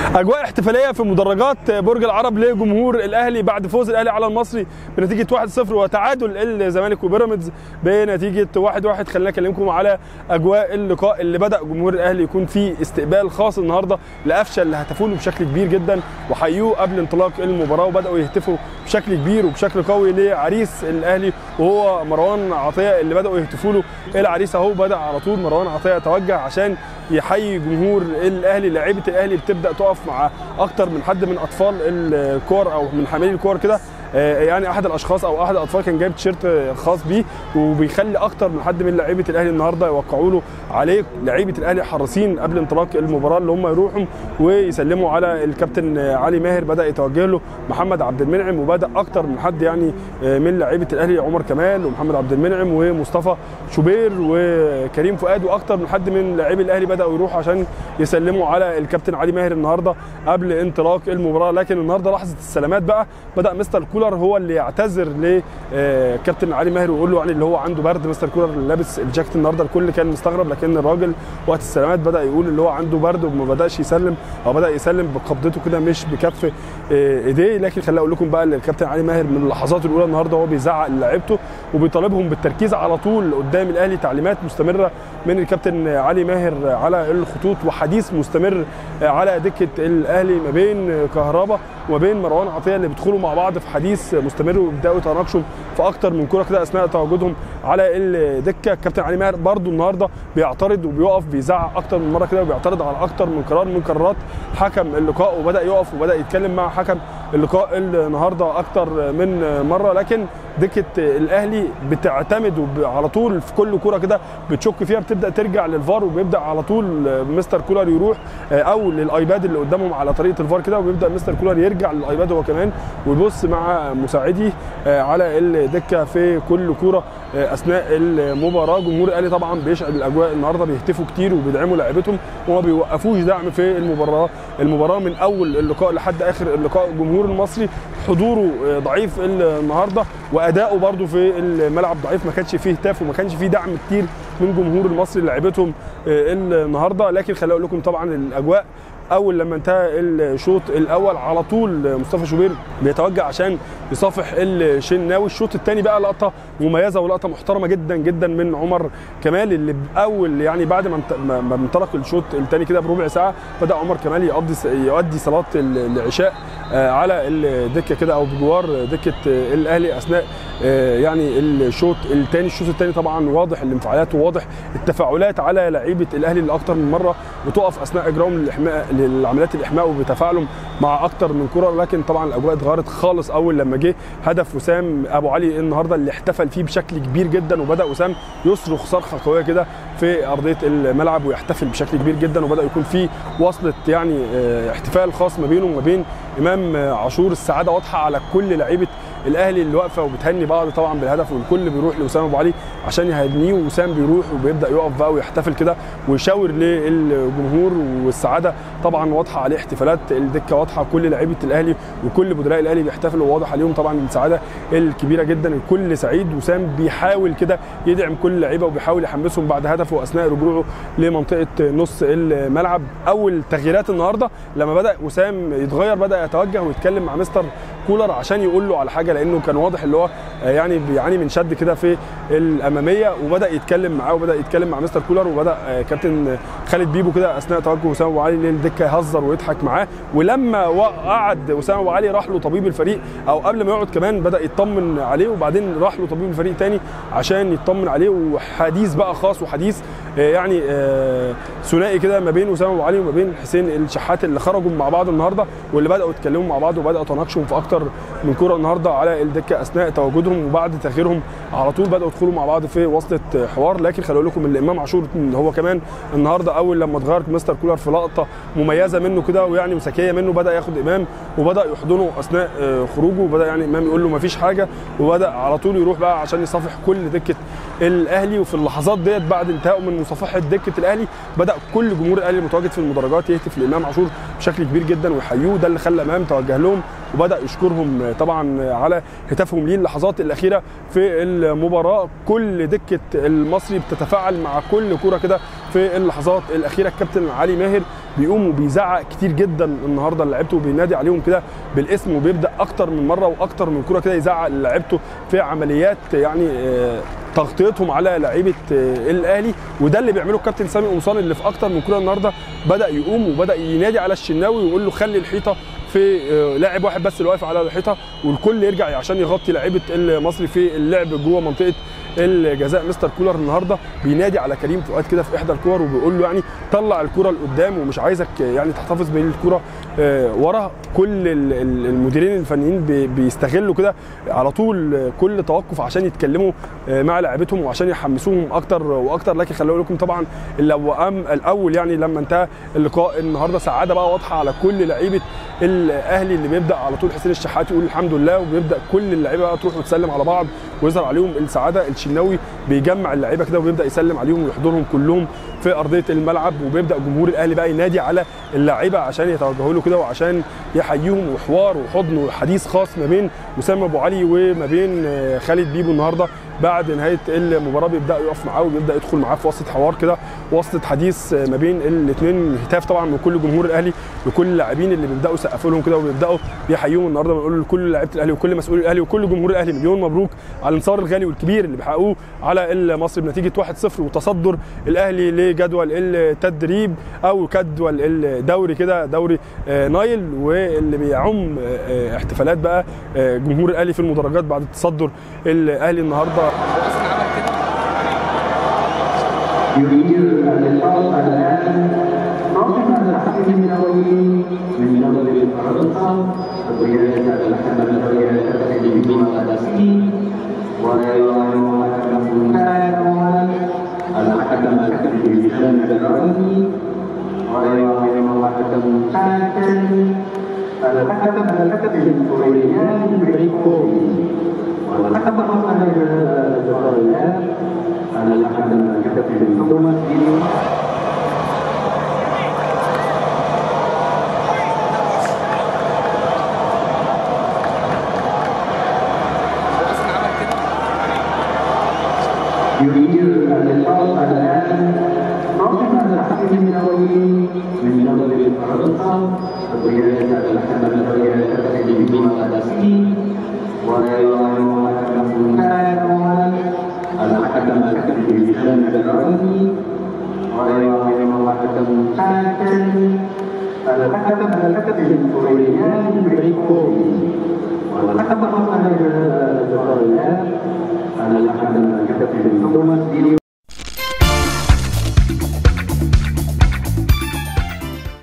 اجواء احتفاليه في مدرجات برج العرب لجمهور الاهلي بعد فوز الاهلي على المصري بنتيجه 1-0 وتعادل الزمالك وبيراميدز بنتيجه 1-1 خلينا اكلمكم على اجواء اللقاء اللي بدا جمهور الاهلي يكون فيه استقبال خاص النهارده لقفشه اللي هتفوا له بشكل كبير جدا وحيوه قبل انطلاق المباراه وبداوا يهتفوا بشكل كبير وبشكل قوي لعريس الاهلي وهو مروان عطيه اللي بداوا يهتفوا له العريس اهو بدا على طول مروان عطيه يتوجه عشان يحيي جمهور الاهلي لاعيبه الاهلي بتبدا تقف مع اكتر من حد من اطفال الكور او من حاملين الكور كده يعني احد الاشخاص او احد الاطفال كان جايب تيشيرت خاص بيه وبيخلي اكتر من حد من لعيبه الاهلي النهارده يوقعوا له عليه لعيبه الاهلي حريصين قبل انطلاق المباراه اللي هم يروحوا ويسلموا على الكابتن علي ماهر بدا يتوجه له محمد عبد المنعم وبدا اكتر من حد يعني من لعيبه الاهلي عمر كمال ومحمد عبد المنعم ومصطفى شوبير وكريم فؤاد واكتر من حد من لاعبي الاهلي بداوا يروحوا عشان يسلموا على الكابتن علي ماهر النهارده قبل انطلاق المباراه لكن النهارده لحظه السلامات بقى بدا مستر كولر هو اللي يعتذر لكابتن علي ماهر ويقول له يعني اللي هو عنده برد مستر كولر لابس الجاكيت النهارده الكل كان مستغرب لكن الراجل وقت السلامات بدا يقول اللي هو عنده برد وما بداش يسلم او بدا يسلم بقبضته كده مش بكف ايديه لكن خليني اقول لكم بقى الكابتن علي ماهر من اللحظات الاولى النهارده وهو بيزعق للاعيبته وبيطالبهم بالتركيز على طول قدام الاهلي تعليمات مستمره من الكابتن علي ماهر على الخطوط وحديث مستمر على دكه الاهلي ما بين كهربا وما بين مروان عطيه اللي بيدخلوا مع بعض في حديث مستمر وبيبداوا يتناقشوا في اكتر من كره كده اثناء تواجدهم على الدكه الكابتن علي ماهر برده النهارده بيعترض وبيقف بيزعق اكتر من مره كده وبيعترض على اكتر من قرار من قرارات حكم اللقاء وبدا يقف وبدا يتكلم مع حكم اللقاء النهارده اكتر من مره لكن دكه الاهلي بتعتمد على طول في كل كوره كده بتشك فيها بتبدا ترجع للفار وبيبدا على طول مستر كولر يروح او للايباد اللي قدامهم على طريقه الفار كده وبيبدا مستر كولر يرجع للايباد هو كمان ويبص مع مساعديه على الدكه في كل كوره اثناء المباراه جمهور الاهلي طبعا بيشعل الاجواء النهارده بيهتفوا كتير وبيدعموا لاعيبتهم وما بيوقفوش دعم في المباراه المباراه من اول اللقاء لحد اخر اللقاء الجمهور المصري حضوره ضعيف النهارده واداؤه برده في الملعب ضعيف ما كانش فيه هتاف وما كانش فيه دعم كتير من جمهور المصري لعيبتهم النهارده لكن خليني اقول لكم طبعا الاجواء اول لما انتهى الشوط الاول على طول مصطفى شوبير بيتوجه عشان يصافح الشناوي الشوط الثاني بقى لقطه مميزه ولقطه محترمه جدا جدا من عمر كمال اللي باول يعني بعد ما انطلق الشوط الثاني كده بربع ساعه بدا عمر كمال يقضي يؤدي صلاه العشاء على الدكه كده او بجوار دكه الاهلي اثناء يعني الشوط الثاني الشوط الثاني طبعا واضح الانفعالات وواضح التفاعلات على لعيبه الاهلي اللي اكتر من مره بتقف اثناء اجرائهم للاحماء للعمليات الاحماء وبتفاعلهم مع اكتر من كره لكن طبعا الاجواء اتغيرت خالص اول لما جه هدف وسام ابو علي النهارده اللي احتفل فيه بشكل كبير جدا وبدا وسام يصرخ صرخه قويه كده في ارضيه الملعب ويحتفل بشكل كبير جدا وبدا يكون في وصله يعني احتفال خاص ما بينه وما بين امام عاشور السعاده واضحه على كل لعيبه الاهلي اللي واقفه وبتهني بعض طبعا بالهدف والكل بيروح لوسام ابو علي عشان يهنيه وسام بيروح وبيبدا يقف بقى ويحتفل كده ويشاور للجمهور والسعاده طبعا واضحه عليه احتفالات الدكه واضحه كل لعيبه الاهلي وكل بدلاء الاهلي بيحتفلوا واضح عليهم طبعا السعاده الكبيره جدا الكل سعيد وسام بيحاول كده يدعم كل لعيبه وبيحاول يحمسهم بعد هدفه اثناء رجوعه لمنطقه نص الملعب اول تغييرات النهارده لما بدا وسام يتغير بدا يتوجه ويتكلم مع مستر كولر عشان يقول له على حاجه لانه كان واضح اللي هو يعني بيعاني من شد كده في الاماميه وبدا يتكلم معاه وبدا يتكلم مع مستر كولر وبدا كابتن خالد بيبو كده اثناء توجه وسام ابو علي للدكه يهزر ويضحك معاه ولما قعد وسام ابو علي راح له طبيب الفريق او قبل ما يقعد كمان بدا يطمن عليه وبعدين راح له طبيب الفريق تاني عشان يطمن عليه وحديث بقى خاص وحديث يعني ثنائي كده ما بين وسام ابو علي وما بين حسين الشحات اللي خرجوا مع بعض النهارده واللي بداوا يتكلموا مع بعض وبداوا تناقشوا في اكتر من كوره النهارده على الدكه اثناء تواجدهم وبعد تاخيرهم على طول بداوا يدخلوا مع بعض في وصله حوار لكن خليني اقول لكم ان امام عاشور هو كمان النهارده اول لما اتغيرت مستر كولر في لقطه مميزه منه كده ويعني وذكيه منه بدا ياخد امام وبدا يحضنه اثناء خروجه وبدا يعني امام يقول له ما فيش حاجه وبدا على طول يروح بقى عشان يصافح كل دكه الاهلي وفي اللحظات ديت بعد انتهائه من مصافحه دكه الاهلي بدا كل جمهور الاهلي المتواجد في المدرجات يهتف لامام عاشور بشكل كبير جدا ويحيوه ده اللي خلى امام توجه لهم وبدا يشكرهم طبعا على هتافهم ليه اللحظات الاخيره في المباراه كل دكه المصري بتتفاعل مع كل كوره كده في اللحظات الاخيره الكابتن علي ماهر بيقوم وبيزعق كتير جدا النهارده لعيبته وبينادي عليهم كده بالاسم وبيبدا اكتر من مره واكتر من كوره كده يزعق لعيبته في عمليات يعني آه، تغطيتهم على لعيبه آه، الاهلي وده اللي بيعمله الكابتن سامي قمصان اللي في اكتر من كوره النهارده بدا يقوم وبدا ينادي على الشناوي ويقول له خلي الحيطه في آه، لاعب واحد بس اللي واقف على الحيطه والكل يرجع عشان يغطي لعيبه المصري في اللعب جوه منطقه الجزاء مستر كولر النهارده بينادي على كريم فؤاد كده في احدى الكور وبيقول له يعني طلع الكره لقدام ومش عايزك يعني تحتفظ بالكره آه، ورا كل ال- ال- المديرين الفنيين بي- بيستغلوا كده على طول آه، كل توقف عشان يتكلموا آه، مع لاعبتهم وعشان يحمسوهم اكتر واكتر لكن خليني اقول لكم طبعا اللوام الاول يعني لما انتهى اللقاء النهارده سعاده بقى واضحه على كل لعيبه الاهلي اللي بيبدا على طول حسين الشحات يقول الحمد لله وبيبدا كل اللعيبه بقى تروح وتسلم على بعض ويظهر عليهم السعاده الشناوي بيجمع اللعيبه كده وبيبدا يسلم عليهم ويحضرهم كلهم في ارضيه الملعب وبيبدا جمهور الاهلي بقى ينادي على اللعيبه عشان يتوجهوا له كده وعشان يحييهم وحوار وحضن وحديث خاص ما بين اسامه ابو علي وما بين آه، خالد بيبو النهارده بعد نهايه المباراه بيبدا يقف معاه وبيبدا يدخل معاه في وسط حوار كده وسط حديث آه، ما بين الاثنين هتاف طبعا من كل جمهور الاهلي لكل اللاعبين اللي بيبداوا يسقفوا لهم كده وبيبداوا بيحييهم النهارده بنقول لكل لعيبه الاهلي وكل مسؤول الاهلي وكل جمهور الاهلي مليون مبروك على الانتصار الغالي والكبير اللي بيحققوه على المصري بنتيجه 1-0 وتصدر الاهلي لجدول التدريب او جدول الدوري كده دوري آه، نايل واللي بيعم آه، آه، احتفالات بقى آه، جمهور الاهلي في المدرجات بعد تصدر الاهلي النهارده يريد اللقاء الآن رافعا الحكم من أولي من مدرب فرنسا وقيادة الحكم الرئاسة اليمين والتسليم ويعلم الحكم كان الحكم التلفزيون العلمي ويعلم الحكم حاكم الحكم الحكم الكوريان بريكوبي والحكم الرئاسة الجزائرية أنا الحكم الكتب توماس ديني يريد اللقاء الآن رافعا الحكم من أولي من مدرب فرنسا وقيادة الحكم الرئاسة اليمين والتسليم ويعلم الحكم كان الحكم التلفزيون العلمي ويعلم الحكم حاكم الحكم الحكم الكوريان بريكوبي والحكم الرئاسة الجزائرية أنا الحكم الكتب توماس ديني